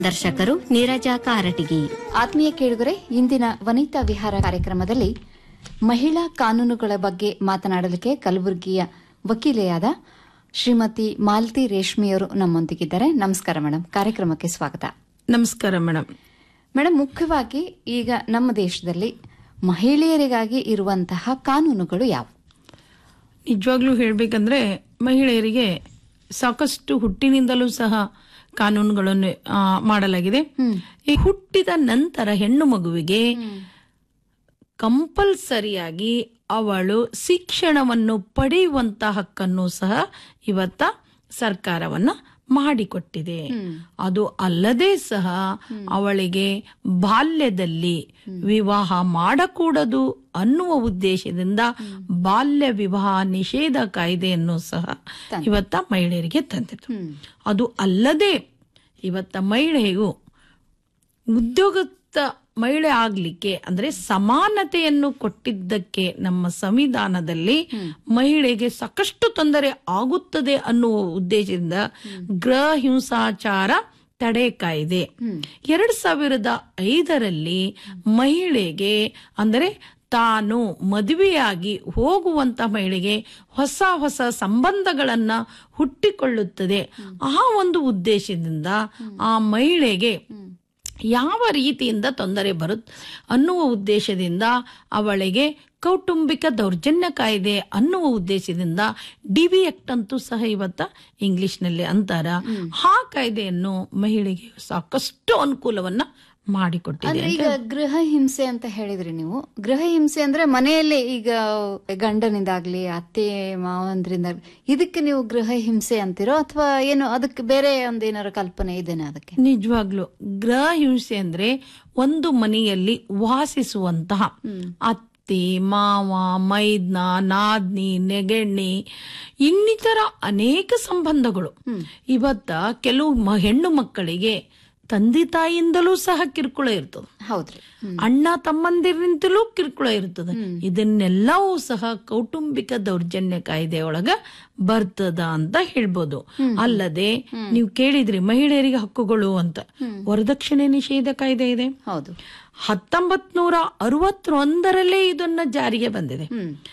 ದರ್ಶಕರು ನೀರಜಾ ಕಾರಟಗಿ ಆತ್ಮೀಯ ಕೇಳುಗರೆ ಇಂದಿನ ವನಿತಾ ವಿಹಾರ ಕಾರ್ಯಕ್ರಮದಲ್ಲಿ ಮಹಿಳಾ ಕಾನೂನುಗಳ ಬಗ್ಗೆ ಮಾತನಾಡಲಿಕ್ಕೆ ಕಲಬುರಗಿಯ ವಕೀಲೆಯಾದ ಶ್ರೀಮತಿ ಮಾಲತಿ ರೇಷ್ಮಿಯವರು ನಮ್ಮೊಂದಿಗಿದ್ದಾರೆ ನಮಸ್ಕಾರ ಮೇಡಮ್ ಕಾರ್ಯಕ್ರಮಕ್ಕೆ ಸ್ವಾಗತ ನಮಸ್ಕಾರ ಮೇಡಮ್ ಮೇಡಮ್ ಮುಖ್ಯವಾಗಿ ಈಗ ನಮ್ಮ ದೇಶದಲ್ಲಿ ಮಹಿಳೆಯರಿಗಾಗಿ ಇರುವಂತಹ ಕಾನೂನುಗಳು ಯಾವುವು ನಿಜವಾಗ್ಲೂ ಹೇಳ್ಬೇಕಂದ್ರೆ ಮಹಿಳೆಯರಿಗೆ ಸಾಕಷ್ಟು ಹುಟ್ಟಿನಿಂದಲೂ ಸಹ ಕಾನೂನುಗಳನ್ನು ಆ, ಮಾಡಲಾಗಿದೆ ಈ ಹುಟ್ಟಿದ ನಂತರ ಹೆಣ್ಣು ಮಗುವಿಗೆ ಕಂಪಲ್ಸರಿಯಾಗಿ ಅವಳು ಶಿಕ್ಷಣವನ್ನು ಪಡೆಯುವಂತ ಹಕ್ಕನ್ನು ಸಹ ಇವತ್ತ ಸರ್ಕಾರವನ್ನ ಮಾಡಿಕೊಟ್ಟಿದೆ ಅದು ಅಲ್ಲದೆ ಸಹ ಅವಳಿಗೆ ಬಾಲ್ಯದಲ್ಲಿ ವಿವಾಹ ಮಾಡಕೂಡದು ಅನ್ನುವ ಉದ್ದೇಶದಿಂದ ಬಾಲ್ಯ ವಿವಾಹ ನಿಷೇಧ ಕಾಯ್ದೆಯನ್ನು ಸಹ ಇವತ್ತ ಮಹಿಳೆಯರಿಗೆ ತಂದಿತು ಅದು ಅಲ್ಲದೆ ಇವತ್ತ ಮಹಿಳೆಯು ಉದ್ಯೋಗಸ್ಥ ಮಹಿಳೆ ಆಗ್ಲಿಕ್ಕೆ ಅಂದ್ರೆ ಸಮಾನತೆಯನ್ನು ಕೊಟ್ಟಿದ್ದಕ್ಕೆ ನಮ್ಮ ಸಂವಿಧಾನದಲ್ಲಿ ಮಹಿಳೆಗೆ ಸಾಕಷ್ಟು ತೊಂದರೆ ಆಗುತ್ತದೆ ಅನ್ನುವ ಉದ್ದೇಶದಿಂದ ಗೃಹ ಹಿಂಸಾಚಾರ ತಡೆ ಕಾಯ್ದೆ ಎರಡ್ ಸಾವಿರದ ಐದರಲ್ಲಿ ಮಹಿಳೆಗೆ ಅಂದರೆ ತಾನು ಮದುವೆಯಾಗಿ ಹೋಗುವಂತ ಮಹಿಳೆಗೆ ಹೊಸ ಹೊಸ ಸಂಬಂಧಗಳನ್ನ ಹುಟ್ಟಿಕೊಳ್ಳುತ್ತದೆ ಆ ಒಂದು ಉದ್ದೇಶದಿಂದ ಆ ಮಹಿಳೆಗೆ ಯಾವ ರೀತಿಯಿಂದ ತೊಂದರೆ ಬರುತ್ತೆ ಅನ್ನುವ ಉದ್ದೇಶದಿಂದ ಅವಳಿಗೆ ಕೌಟುಂಬಿಕ ದೌರ್ಜನ್ಯ ಕಾಯ್ದೆ ಅನ್ನುವ ಉದ್ದೇಶದಿಂದ ಡಿವಿ ಆಕ್ಟ್ ಅಂತೂ ಸಹ ಇವತ್ತ ಇಂಗ್ಲಿಷ್ನಲ್ಲಿ ಅಂತಾರ ಆ ಕಾಯ್ದೆಯನ್ನು ಮಹಿಳೆಗೆ ಸಾಕಷ್ಟು ಅನುಕೂಲವನ್ನ ಮಾಡಿಕೊಟ್ಟಿದೆ ಅಂದ್ರೆ ಈಗ ಗೃಹ ಹಿಂಸೆ ಅಂತ ಹೇಳಿದ್ರಿ ನೀವು ಗೃಹ ಹಿಂಸೆ ಅಂದ್ರೆ ಮನೆಯಲ್ಲೇ ಈಗ ಗಂಡನಿಂದಾಗ್ಲಿ ಅತ್ತೆ ಮಾವಂದ್ರಿಂದ ಇದಕ್ಕೆ ನೀವು ಗೃಹ ಹಿಂಸೆ ಅಂತಿರೋ ಅಥವಾ ಏನು ಅದಕ್ಕೆ ಬೇರೆ ಒಂದು ಏನಾರ ಕಲ್ಪನೆ ಇದೆನಾ ಅದಕ್ಕೆ ನಿಜವಾಗ್ಲು ಗೃಹ ಹಿಂಸೆ ಅಂದ್ರೆ ಒಂದು ಮನೆಯಲ್ಲಿ ವಾಸಿಸುವಂತಹ ಅತ್ತೆ ಮಾವ ಮೈದ್ನ ನಾದ್ನಿ ನೆಗೆಣ್ಣಿ ಇನ್ನಿತರ ಅನೇಕ ಸಂಬಂಧಗಳು ಇವತ್ತ ಕೆಲವು ಮ- ಹೆಣ್ಣು ಮಕ್ಕಳಿಗೆ ತಂದೆ ತಾಯಿಯಿಂದಲೂ ಸಹ ಕಿರುಕುಳ ಇರ್ತದೆ ಹೌದ್ರಿ ಅಣ್ಣ ತಮ್ಮಂದಿರಿಂದಲೂ ಕಿರುಕುಳ ಇರ್ತದೆ ಇದನ್ನೆಲ್ಲವೂ ಸಹ ಕೌಟುಂಬಿಕ ದೌರ್ಜನ್ಯ ಕಾಯ್ದೆಯೊಳಗ ಬರ್ತದ ಅಂತ ಹೇಳ್ಬೋದು ಅಲ್ಲದೆ ನೀವು ಕೇಳಿದ್ರಿ ಮಹಿಳೆಯರಿಗೆ ಹಕ್ಕುಗಳು ಅಂತ ವರದಕ್ಷಿಣೆ ನಿಷೇಧ ಕಾಯ್ದೆ ಇದೆ ಹೌದು ಹತ್ತೊಂಬತ್ ನೂರ ಅರವತ್ತೊಂದರಲ್ಲೇ ಇದನ್ನ ಜಾರಿಗೆ ಬಂದಿದೆ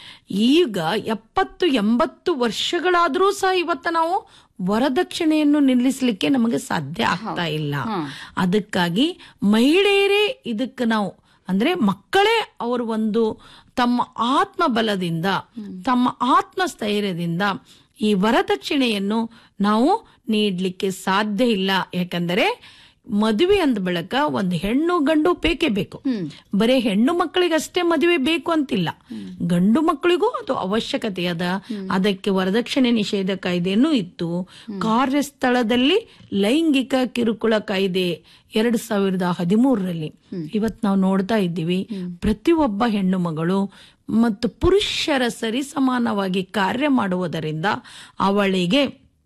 ಈಗ ಎಪ್ಪತ್ತು ಎಂಬತ್ತು ವರ್ಷಗಳಾದ್ರೂ ಸಹ ಇವತ್ತ ನಾವು ವರದಕ್ಷಿಣೆಯನ್ನು ನಿಲ್ಲಿಸಲಿಕ್ಕೆ ನಮಗೆ ಸಾಧ್ಯ ಆಗ್ತಾ ಇಲ್ಲ ಅದಕ್ಕಾಗಿ ಮಹಿಳೆಯರೇ ಇದಕ್ಕೆ ನಾವು ಅಂದ್ರೆ ಮಕ್ಕಳೇ ಅವರು ಒಂದು ತಮ್ಮ ಆತ್ಮ ಬಲದಿಂದ ತಮ್ಮ ಆತ್ಮ ಸ್ಥೈರ್ಯದಿಂದ ಈ ವರದಕ್ಷಿಣೆಯನ್ನು ನಾವು ನೀಡ್ಲಿಕ್ಕೆ ಸಾಧ್ಯ ಇಲ್ಲ ಯಾಕಂದರೆ ಮದುವೆ ಅಂದ ಬಳಿಕ ಒಂದು ಹೆಣ್ಣು ಗಂಡು ಬೇಕೇ ಬೇಕು ಬರೀ ಹೆಣ್ಣು ಮಕ್ಕಳಿಗಷ್ಟೇ ಮದುವೆ ಬೇಕು ಅಂತಿಲ್ಲ ಗಂಡು ಮಕ್ಕಳಿಗೂ ಅದು ಅವಶ್ಯಕತೆ ಅದ ಅದಕ್ಕೆ ವರದಕ್ಷಿಣೆ ನಿಷೇಧ ಕಾಯ್ದೆನೂ ಇತ್ತು ಕಾರ್ಯಸ್ಥಳದಲ್ಲಿ ಲೈಂಗಿಕ ಕಿರುಕುಳ ಕಾಯ್ದೆ ಎರಡ್ ಸಾವಿರದ ಹದಿಮೂರರಲ್ಲಿ ಇವತ್ ನಾವು ನೋಡ್ತಾ ಇದ್ದೀವಿ ಪ್ರತಿಯೊಬ್ಬ ಹೆಣ್ಣು ಮಗಳು ಮತ್ತು ಪುರುಷರ ಸರಿಸಮಾನವಾಗಿ ಕಾರ್ಯ ಮಾಡುವುದರಿಂದ ಅವಳಿಗೆ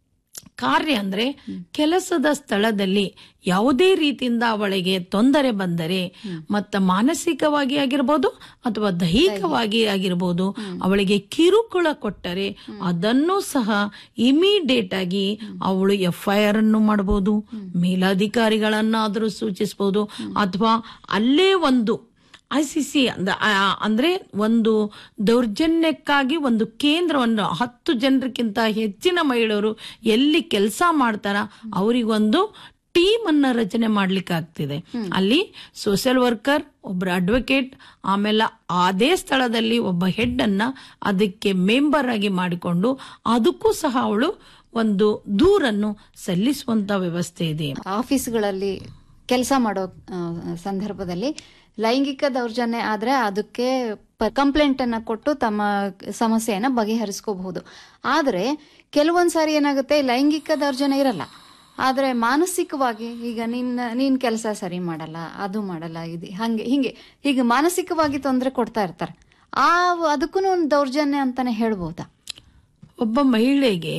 ಕಾರ್ಯ ಅಂದ್ರೆ ಕೆಲಸದ ಸ್ಥಳದಲ್ಲಿ ಯಾವುದೇ ರೀತಿಯಿಂದ ಅವಳಿಗೆ ತೊಂದರೆ ಬಂದರೆ ಮತ್ತ ಮಾನಸಿಕವಾಗಿ ಆಗಿರ್ಬೋದು ಅಥವಾ ದೈಹಿಕವಾಗಿ ಆಗಿರ್ಬೋದು ಅವಳಿಗೆ ಕಿರುಕುಳ ಕೊಟ್ಟರೆ ಅದನ್ನು ಸಹ ಇಮಿಡಿಯೇಟ್ ಆಗಿ ಅವಳು ಎಫ್ ಐ ಆರ್ ಅನ್ನು ಮಾಡಬಹುದು ಮೇಲಾಧಿಕಾರಿಗಳನ್ನಾದರೂ ಸೂಚಿಸಬಹುದು ಅಥವಾ ಅಲ್ಲೇ ಒಂದು ಐ ಸಿ ಸಿ ಅಂದ್ರೆ ಒಂದು ದೌರ್ಜನ್ಯಕ್ಕಾಗಿ ಒಂದು ಕೇಂದ್ರವನ್ನು ಹತ್ತು ಜನರಿಗಿಂತ ಹೆಚ್ಚಿನ ಮಹಿಳೆಯರು ಎಲ್ಲಿ ಕೆಲಸ ಮಾಡ್ತಾರ ಅವರಿಗೊಂದು ಟೀಮ್ ಅನ್ನ ರಚನೆ ಮಾಡ್ಲಿಕ್ಕೆ ಆಗ್ತಿದೆ ಅಲ್ಲಿ ಸೋಷಿಯಲ್ ವರ್ಕರ್ ಒಬ್ಬರ ಅಡ್ವೊಕೇಟ್ ಆಮೇಲೆ ಅದೇ ಸ್ಥಳದಲ್ಲಿ ಒಬ್ಬ ಹೆಡ್ ಅನ್ನ ಅದಕ್ಕೆ ಮೆಂಬರ್ ಆಗಿ ಮಾಡಿಕೊಂಡು ಅದಕ್ಕೂ ಸಹ ಅವಳು ಒಂದು ದೂರನ್ನು ಸಲ್ಲಿಸುವಂತ ವ್ಯವಸ್ಥೆ ಇದೆ ಆಫೀಸ್ಗಳಲ್ಲಿ ಕೆಲಸ ಮಾಡೋ ಆ, ಸಂದರ್ಭದಲ್ಲಿ ಲೈಂಗಿಕ ದೌರ್ಜನ್ಯ ಆದ್ರೆ ಅದಕ್ಕೆ ಕಂಪ್ಲೇಂಟ್ ಅನ್ನ ಕೊಟ್ಟು ತಮ್ಮ ಸಮಸ್ಯೆಯನ್ನ ಬಗೆಹರಿಸ್ಕೋಬಹುದು ಆದ್ರೆ ಕೆಲವೊಂದ್ ಸಾರಿ ಏನಾಗುತ್ತೆ ಲೈಂಗಿಕ ದೌರ್ಜನ್ಯ ಇರಲ್ಲ ಆದ್ರೆ ಮಾನಸಿಕವಾಗಿ ಈಗ ನಿನ್ನ ನೀನ್ ಕೆಲಸ ಸರಿ ಮಾಡಲ್ಲ ಅದು ಮಾಡಲ್ಲ ಇದು ಹಂಗೆ ಹಿಂಗೆ ಹೀಗೆ ಮಾನಸಿಕವಾಗಿ ತೊಂದರೆ ಕೊಡ್ತಾ ಇರ್ತಾರೆ ಆ ಅದಕ್ಕೂ ಒಂದು ದೌರ್ಜನ್ಯ ಅಂತಾನೆ ಹೇಳ್ಬೋದಾ ಒಬ್ಬ ಮಹಿಳೆಗೆ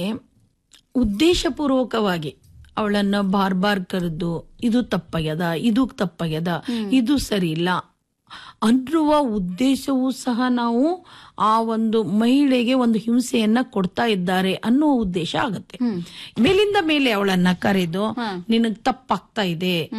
ಉದ್ದೇಶಪೂರ್ವಕವಾಗಿ ಅವಳನ್ನ ಬಾರ್ ಬಾರ್ ಕರೆದು ಇದು ತಪ್ಪಾಗ್ಯದ ಇದು ತಪ್ಪಾಗ್ಯದ ಇದು ಸರಿ ಇಲ್ಲ ಅನ್ನುವ ಉದ್ದೇಶವೂ ಸಹ ನಾವು ಆ ಒಂದು ಮಹಿಳೆಗೆ ಒಂದು ಹಿಂಸೆಯನ್ನ ಕೊಡ್ತಾ ಇದ್ದಾರೆ ಅನ್ನೋ ಉದ್ದೇಶ ಆಗುತ್ತೆ ಮೇಲಿಂದ ಮೇಲೆ ಅವಳನ್ನ ಕರೆದು ನಿನಗ್ ತಪ್ಪಾಗ್ತಾ ಇದೆ